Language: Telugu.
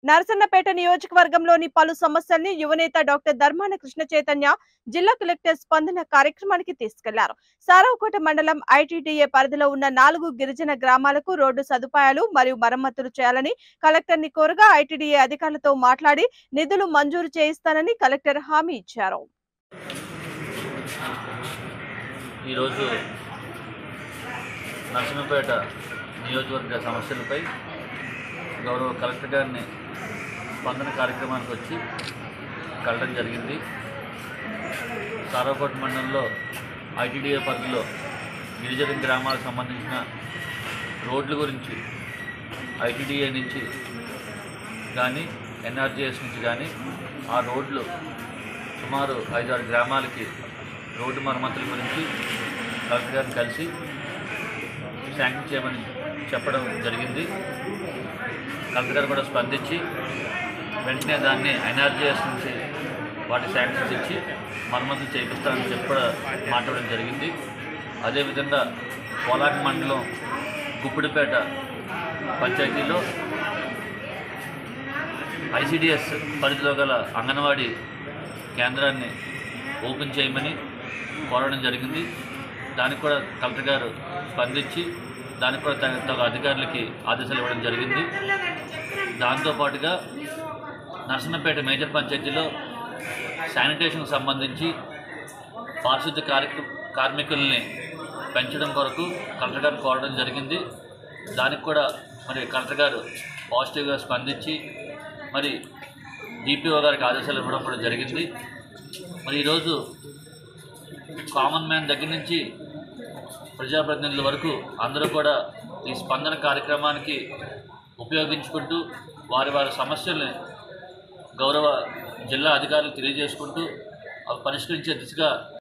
నరసన్నపేట నియోజకవర్గంలోని పలు సమస్యల్ని యువనేత డాక్టర్ ధర్మాన కృష్ణ చైతన్య జిల్లా కలెక్టర్ స్పందన కార్యక్రమానికి తీసుకెళ్లారు సారవకోట మండలం ఐటీడీఏ పరిధిలో ఉన్న నాలుగు గిరిజన గ్రామాలకు రోడ్డు సదుపాయాలు మరియు మరమ్మతులు చేయాలని కలెక్టర్ ని కోరగా ఐటీడీఏ అధికారులతో మాట్లాడి నిధులు మంజూరు చేయిస్తానని కలెక్టర్ హామీ ఇచ్చారు ఈరోజు నరసింహపేట నియోజకవర్గ సమస్యలపై గౌరవ కలెక్టర్ గారిని స్పందన కార్యక్రమానికి వచ్చి కలవడం జరిగింది సారాకోట మండలంలో ఐటీడీఏ పరిధిలో గిరిజన గ్రామాలకు సంబంధించిన రోడ్ల గురించి ఐటీడీఏ నుంచి కానీ ఎన్ఆర్జీఎస్ నుంచి కానీ ఆ రోడ్లు సుమారు ఐదారు గ్రామాలకి రోడ్డు మరమ్మతుల గురించి కలెక్టర్ గారిని కలిసి శాంక్షన్ చేయమని చెప్పడం జరిగింది కలెక్టర్ గారు కూడా స్పందించి వెంటనే దాన్ని ఎన్ఆర్జీఎస్ నుంచి వాటి శాంక్షన్స్ ఇచ్చి మరమ్మతులు చేపిస్తామని చెప్పి కూడా మాట్లాడడం జరిగింది అదేవిధంగా పోలాకి మండలం గుప్పిడిపేట పంచాయతీలో ఐసిడిఎస్ పరిధిలో గల అంగన్వాడీ కేంద్రాన్ని ఓపెన్ చేయమని కోరడం జరిగింది దానికి కూడా కలెక్టర్ గారు స్పందించి దానికి కూడా తగ తగు అధికారులకి ఆదేశాలు ఇవ్వడం జరిగింది దాంతోపాటుగా నరసన్నపేట మేజర్ పంచాయతీలో శానిటేషన్కి సంబంధించి పారిశుద్ధ్య కార్యక్ర కార్మికుల్ని పెంచడం కొరకు కలెక్టర్ గారు కోరడం జరిగింది దానికి కూడా మరి కలెక్టర్ గారు పాజిటివ్గా స్పందించి మరి డిపిఓ గారికి ఆదేశాలు ఇవ్వడం కూడా జరిగింది మరి ఈరోజు కామన్ మ్యాన్ దగ్గర నుంచి ప్రజాప్రతినిధుల వరకు అందరూ కూడా ఈ స్పందన కార్యక్రమానికి ఉపయోగించుకుంటూ వారి వారి సమస్యల్ని గౌరవ జిల్లా అధికారులు తెలియజేసుకుంటూ అవి పరిష్కరించే దిశగా